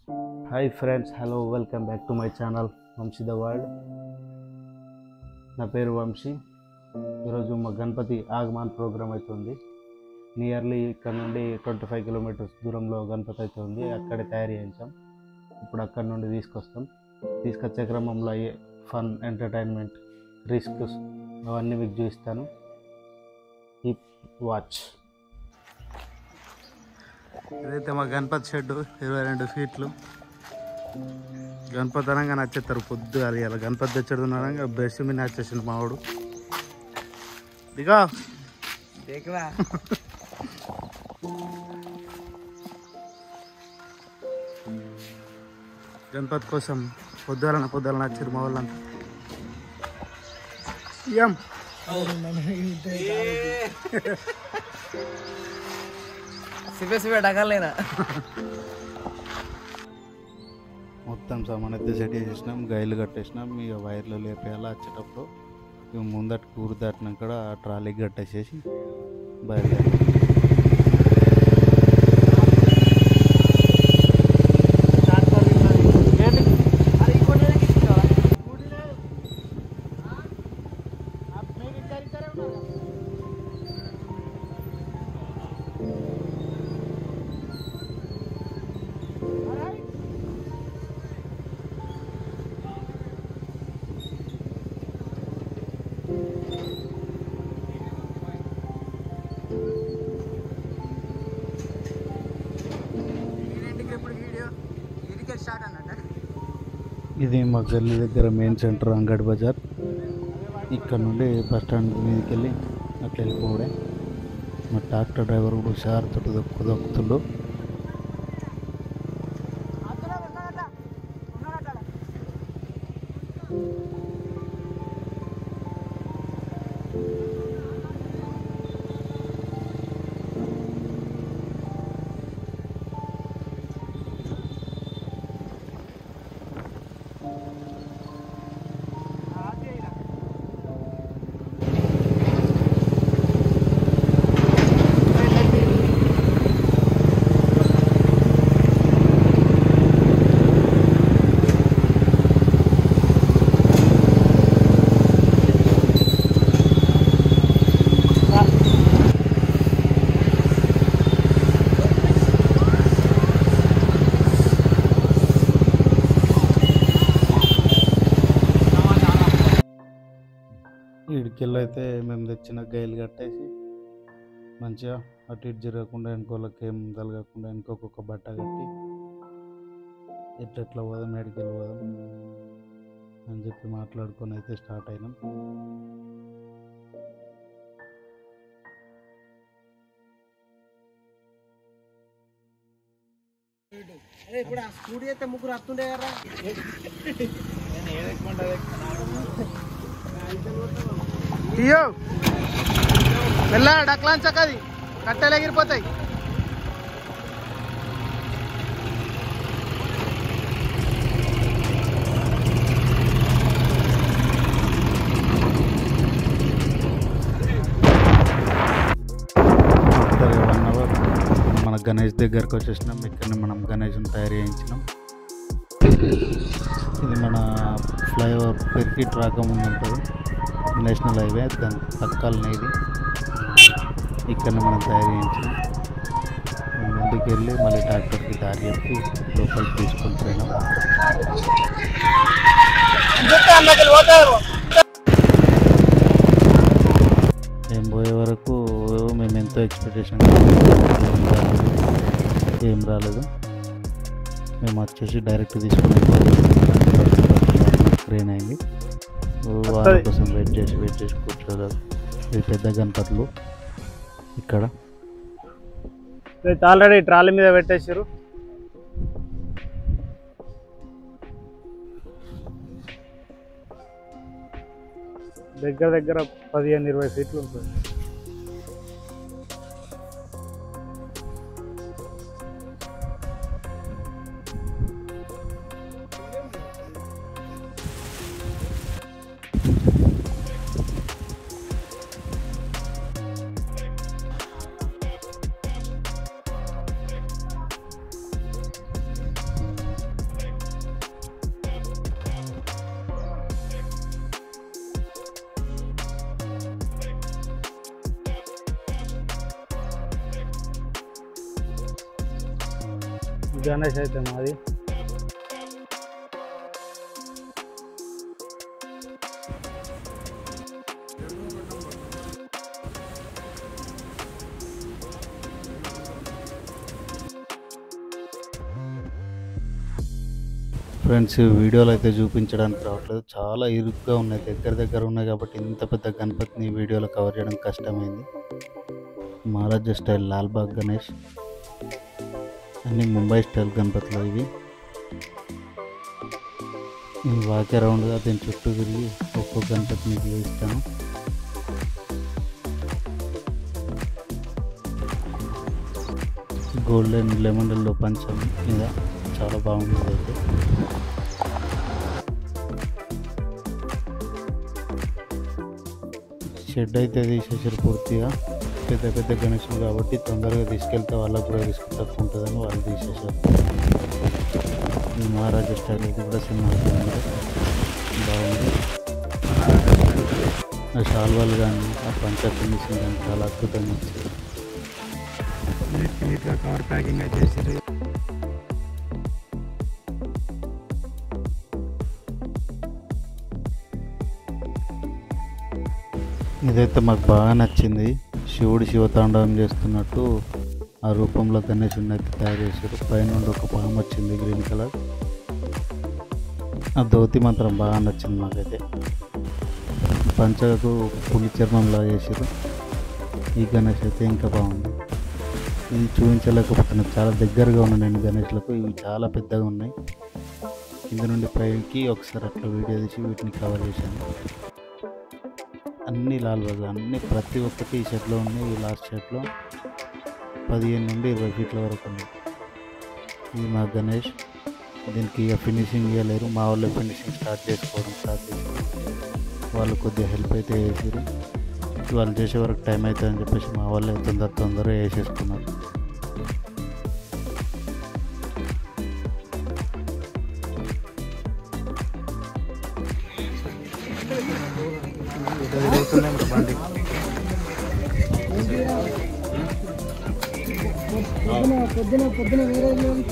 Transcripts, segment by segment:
Hi friends hello welcome back to my channel Vamshi the world నా పేరు వంశీ ఈరోజు మా గణపతి ఆగమాన్ ప్రోగ్రామ్ అవుతుంది నియర్లీ ఇక్కడ నుండి ట్వంటీ ఫైవ్ కిలోమీటర్స్ దూరంలో గణపతి అయితే ఉంది అక్కడే తయారు చేయించాం ఇప్పుడు అక్కడ నుండి తీసుకొస్తాం తీసుకొచ్చే క్రమంలో అయ్యే ఫన్ ఎంటర్టైన్మెంట్ రిస్క్స్ అవన్నీ మీకు చూపిస్తాను ఈ వాచ్ ఇదైతే మా గణపతి షెడ్ ఇరవై రెండు ఫీట్లు గణపతి అనగా నచ్చేస్తారు పొద్దు అది అలా గణపతి తెచ్చడు అనగా బ్రష్ మీద నచ్చేసింది మావాడు దిగా देखना గణపతి కోసం పొద్దున పొద్దున నచ్చారు మా వాళ్ళంతా ఏం सुबह सुबह ढका लेना మొత్తం సామాన్ అయితే సెట్ చేసేసినాం గైలు కట్టేసినాం ఇక వైర్లు లేపేయాలి వచ్చేటప్పుడు ఇక ముందట కూరు దాటినాక ఆ ట్రాలీకి కట్టేసేసి బయలుదేరి స్టార్ట్ అన్నట్టు ఇది మా గల్లీ దగ్గర మెయిన్ సెంటర్ అంగడి బజార్ ఇక్కడ నుండి బస్ స్టాండ్ మీదకి వెళ్ళి అట్లా వెళ్ళిపోవడే మా ట్రాక్టర్ డ్రైవర్ కూడా హుషారు తోటి దొక్కు దొక్కుతుండు ఇడికెళ్ళి అయితే మేము తెచ్చిన గైలు కట్టేసి మంచిగా అటు ఇటు జరగకుండా వెనుకోళ్ళకి ఏం తలగకుండా వెనుకోకొక బట్ట కట్టి ఎట్లెట్లా పోదాం ఎడికెళ్ళి పోదాం అని చెప్పి మాట్లాడుకొని అయితే స్టార్ట్ అయినాం అరే ఇప్పుడు ఆ స్కూటీ అయితే ముగ్గురు వస్తుండే కదా తీయో మెల్ల డక్లాంచకది కట్టెలు ఎగిరిపోతాయి ఆఫ్టర్ వన్ అవర్ మన గణేష్ దగ్గరకు వచ్చేసినాం ఇక్కడ మనం గణేష్ని తయారు చేయించినాం ఇది మన ఫ్లైఓవర్ పెరికిట్ రాకముందు ఉంటుంది నేషనల్ హైవే దాని పక్కలనే ఇది ఇక్కడ మనం తయారు చేయించినాం ముందుకు వెళ్ళి మళ్ళీ ట్రాక్టర్కి దారి చెప్పి లోపలికి తీసుకొని పోయినాం మేము పోయే వరకు మేము ఎంతో ఎక్స్పెక్టేషన్ ఏం రాలేదు మేము వచ్చేసి డైరెక్ట్ తీసుకుని ట్రైన్ అయింది ఓ వాళ్ళ కోసం వెయిట్ చేసి వెయిట్ చేసి కూర్చోలేదు ఇవి పెద్ద గణపతులు ఇక్కడ ఆల్రెడీ ట్రాలీ మీద పెట్టేసారు దగ్గర దగ్గర పదిహేను ఇరవై ఫీట్లు ఉంటుంది గణేష్ అయితే మాది ఫ్రెండ్స్ ఈ వీడియోలు అయితే చూపించడానికి రావట్లేదు చాలా ఇరుగ్గా ఉన్నాయి దగ్గర దగ్గర ఉన్నాయి కాబట్టి ఇంత పెద్ద గణపతిని ఈ వీడియోలో కవర్ చేయడం కష్టమైంది మహారాజా స్టైల్ లాల్బాగ్ గణేష్ అన్ని ముంబై స్టైల్ గణపతులు ఇవి ఈ వాకే రౌండ్గా దీని చుట్టూ తిరిగి ఒక్కో గణపతిని గీస్తాను గోల్డెన్ లెమన్ ఎల్లో పంచం మీద చాలా బాగుంది అయితే షెడ్ అయితే తీసేసారు పూర్తిగా పెద్ద పెద్ద గణేషులు కాబట్టి తొందరగా తీసుకెళ్తే వాళ్ళకు కూడా రిస్క్ తక్కువ ఉంటుందని వాళ్ళు తీసేసారు ఈ మహారాజా స్టైల్ ఇది కూడా సినిమా బాగుంది ఆ షాల్వాలు కానీ ఆ పంచ ఫినిషింగ్ కానీ చాలా అద్భుతంగా ఇచ్చారు నీట్గా కవర్ ప్యాకింగ్ అయితే చేసారు ఇదైతే మాకు బాగా నచ్చింది శివుడు శివతాండవం చేస్తున్నట్టు ఆ రూపంలో గణేశుడిని అయితే తయారు చేశారు పైన నుండి ఒక పాము వచ్చింది గ్రీన్ కలర్ ఆ ధోతి మాత్రం బాగా నచ్చింది మాకైతే పంచకు పులి చర్మంలా చేసారు ఈ గణేష్ అయితే ఇంకా బాగుంది ఇది చూపించలేకపోతున్నాను చాలా దగ్గరగా ఉన్నాయి నేను గణేష్లకు ఇవి చాలా పెద్దగా ఉన్నాయి కింద నుండి పైకి ఒకసారి అట్లా వీడియో తీసి వీటిని కవర్ చేశాను అన్ని లాల్ బాగ్ అన్ని ప్రతి ఒక్కటి ఈ షర్ట్లో ఉన్నాయి ఈ లాస్ట్ షర్ట్లో పదిహేను నుండి ఇరవై ఫీట్ల వరకు ఉంది ఇది మా గణేష్ దీనికి ఇక ఫినిషింగ్ ఇవ్వలేరు మా వాళ్ళు ఫినిషింగ్ స్టార్ట్ చేసుకోవడం స్టార్ట్ చేశారు వాళ్ళు కొద్దిగా హెల్ప్ అయితే చేసారు వాళ్ళు చేసే వరకు టైం అవుతుందని చెప్పేసి మా వాళ్ళు తొందర తొందరగా వేసేసుకున్నారు బండి పొద్దున పొద్దున వేరే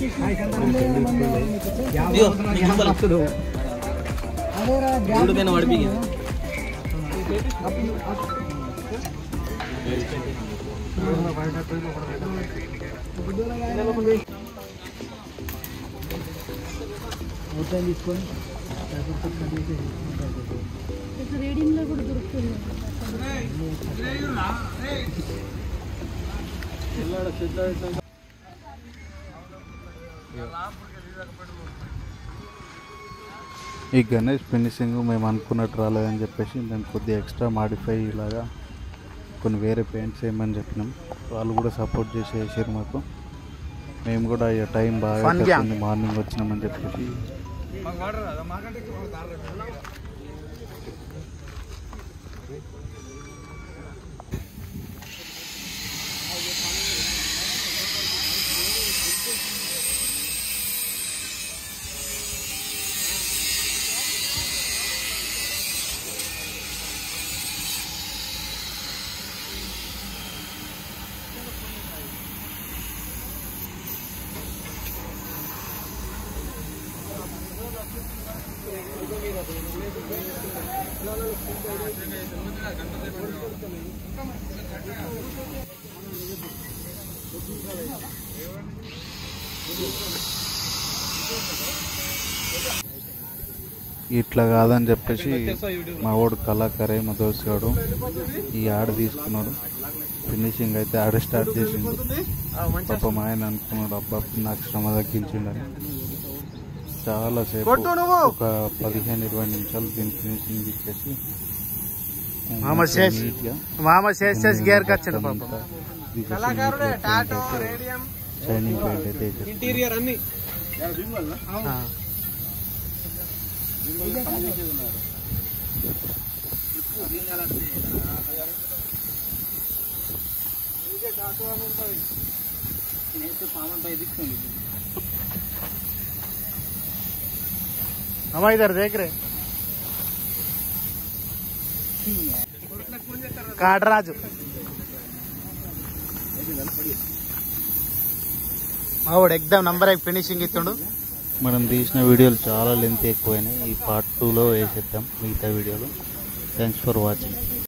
తీసుకొని రీడింగ్లో కూడా దొరుకుతుంది ఈ గణేష్ ఫినిషింగ్ మేము అనుకున్నట్టు రాలేదని చెప్పేసి మేము కొద్దిగా ఎక్స్ట్రా మాడిఫై ఇలాగా కొన్ని వేరే పెయింట్స్ వేయమని చెప్పినాం వాళ్ళు కూడా సపోర్ట్ చేసి వేసారు మాకు మేము కూడా ఇక టైం బాగా Fun gang. అయిపోతుంది మార్నింగ్ వచ్చినామని చెప్పేసి ఇట్లా కాదని చెప్పేసి మా వాడు కళాకారే మా దోస్తుగాడు ఈ ఆడ తీసుకున్నాడు ఫినిషింగ్ అయితే ఆడ స్టార్ట్ చేసిండు పాపం ఆయన అనుకున్నాడు అబ్బా నాకు శ్రమ తగ్గించిండని చాలా సేపు ఒక పదిహేను ఇరవై నిమిషాలు దీని ఫినిషింగ్ ఇచ్చేసి మామ శేష్. నీట్గా మామ చేసి చేసి గేర్ కచ్చాడు పాపం అంతా తీసేసి షైనింగ్ పెయింట్ అయితే వేసేసి ఇంటీరియర్ అన్ని ఆ. मामा इधर देख रहे काटराजु మావాడు ఎగ్దాం నంబర్ ఫినిషింగ్ ఇస్తుండు మనం తీసిన వీడియోలు చాలా లెంత్ ఎక్కువైనాయి ఈ పార్ట్ టూలో వేసేద్దాం మిగతా వీడియోలు థ్యాంక్స్ ఫర్ వాచింగ్